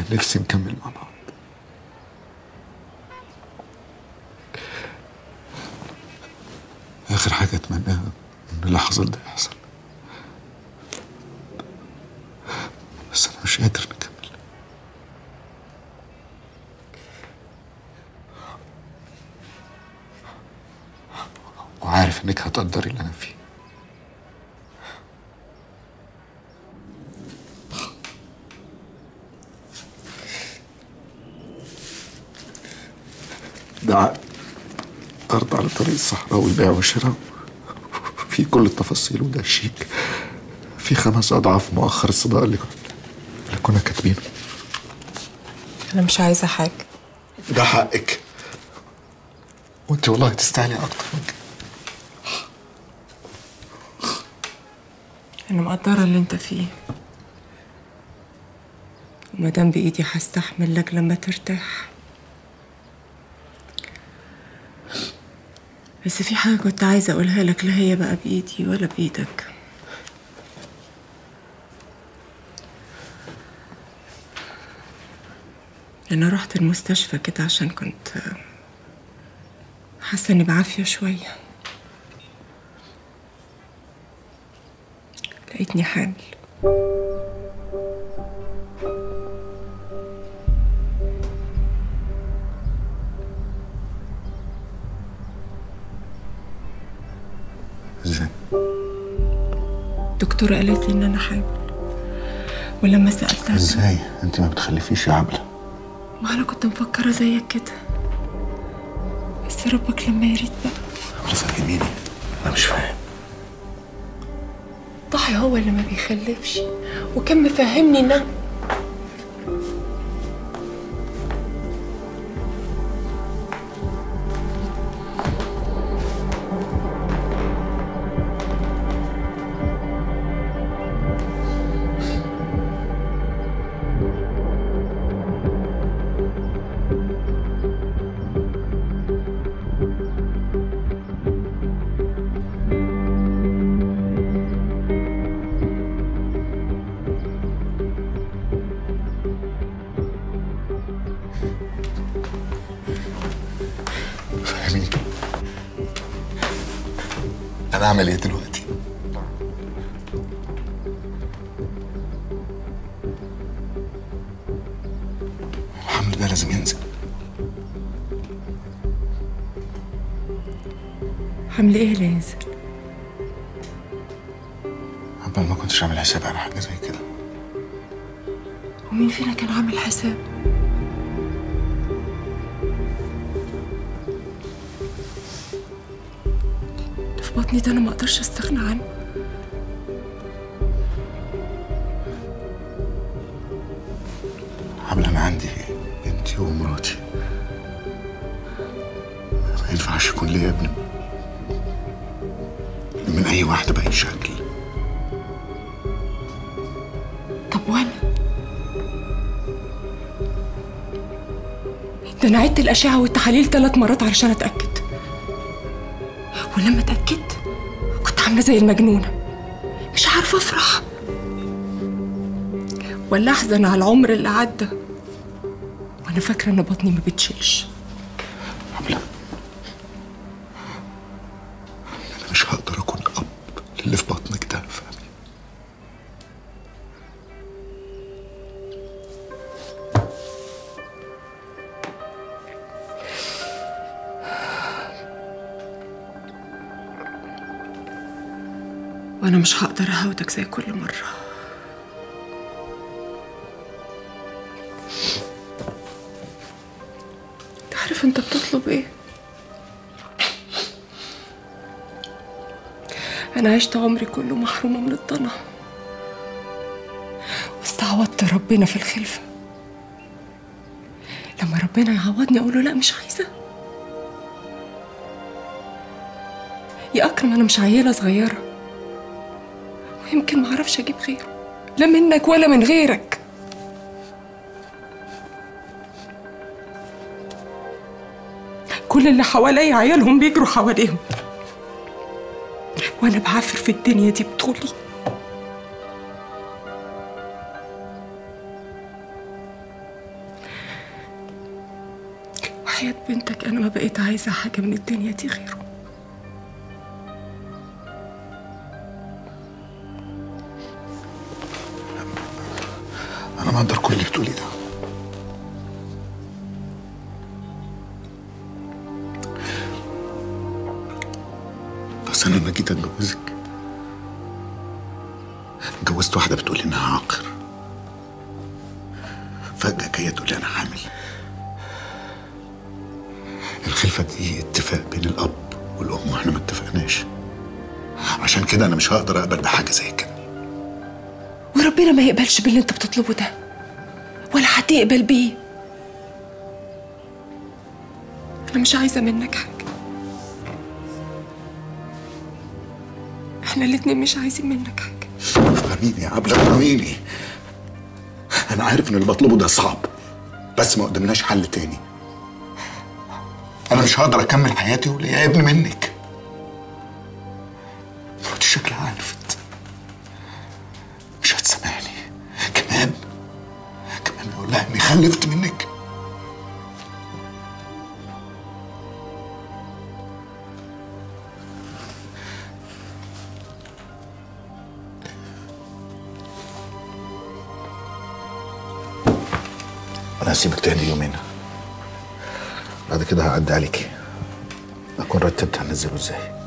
نفسي نكمل مع بعض آخر حاجة أتمناها إن اللي حصل ده يحصل بس أنا مش قادر نكمل وعارف إنك هتقدري اللي أنا فيه ده عقد أرض على طريق الصحراوي بيع وشراء في كل التفاصيل وده شيك في خمس أضعاف مؤخر الصداقة اللي اللي كنا كاتبينه أنا مش عايزة حاجة ده حقك وانت والله تستاهلي أكتر من كده أنا مقدرة اللي أنت فيه ومادام بإيدي هستحمل لك لما ترتاح بس في حاجة كنت عايزة أقولها لك لا هي بقى بإيدي ولا بإيدك أنا رحت المستشفى كده عشان كنت حاسة إني بعافية شوية لقيتني حامل ازاي؟ الدكتورة قالت لي إن أنا حامل ولما سألتها ازاي؟ انت ما بتخلفيش يا عبلة ما أنا كنت مفكرة زيك كده بس ربك لما يريد بقى عبلة فهميني انا مش فاهم ضحي هو اللي ما بيخلفش وكان مفهمني إن أنا فهميني انا اعمل ايه دلوقتي؟ الحمل ده لازم ينزل حمل إيه اللي ينزل عبال ما كنتش عامل حساب على حاجة زي كده ومين فينا كان عامل حساب اللي في بطني ده أنا ما أقدرش أستغنى عنه عبلة أنا عندي بنتي ومراتي ما ينفعش يكون ليا ابن من أي واحدة بأي شكل طب وأنا ده أنا عدت الأشعة والتحاليل ثلاث مرات علشان أتأكد ولما اتأكدت كنت عاملة زي المجنونة مش عارفة أفرح ولا أحزن على العمر اللي عدى وأنا فاكرة إن بطني ما بتشيلش عبلة أنا مش هقدر أكون أب للي في بطنك ده فاهمي وأنا مش هقدر أهودك زي كل مرة أنت عارف أنت بتطلب إيه؟ أنا عشت عمري كله محرومة من الضنا واستعوضت ربنا في الخلفة لما ربنا يعوضني أقول له لا مش عايزة يا أكرم أنا مش عيلة صغيرة ويمكن معرفش أجيب غيره لا منك ولا من غيرك كل اللي حواليا عيالهم بيجروا حواليهم وأنا بعافر في الدنيا دي بطولي أنا ما بقيت عايزة حاجة من الدنيا دي غيره انا ما اقدر كل اللي بتقولي ده بس انا لما جيت اتجوزك اتجوزت واحده بتقولي انها عاقر فجاه جايه تقولي انا حامل الخلفه دي اتفاق بين الاب والام واحنا ما اتفقناش عشان كده انا مش هقدر اقبل بحاجه زي كده وربنا ما يقبلش باللي انت بتطلبه ده ولا هتقبل بيه انا مش عايزه منك حاجه احنا الاتنين مش عايزين منك حاجه فهميني يا عبلة فهميني أنا عارف إن اللي بطلبه ده صعب بس ما قدمناش حل تاني أنا مش هقدر أكمل حياتي وليا ابن منك مراتي شكلها عرفت مش هتسامحني كمان كمان أقول لها إني خلفت منك أنا هسيبك تهدي يومين بعد كده هعدي عليكي أكون رتبت هنزله إزاي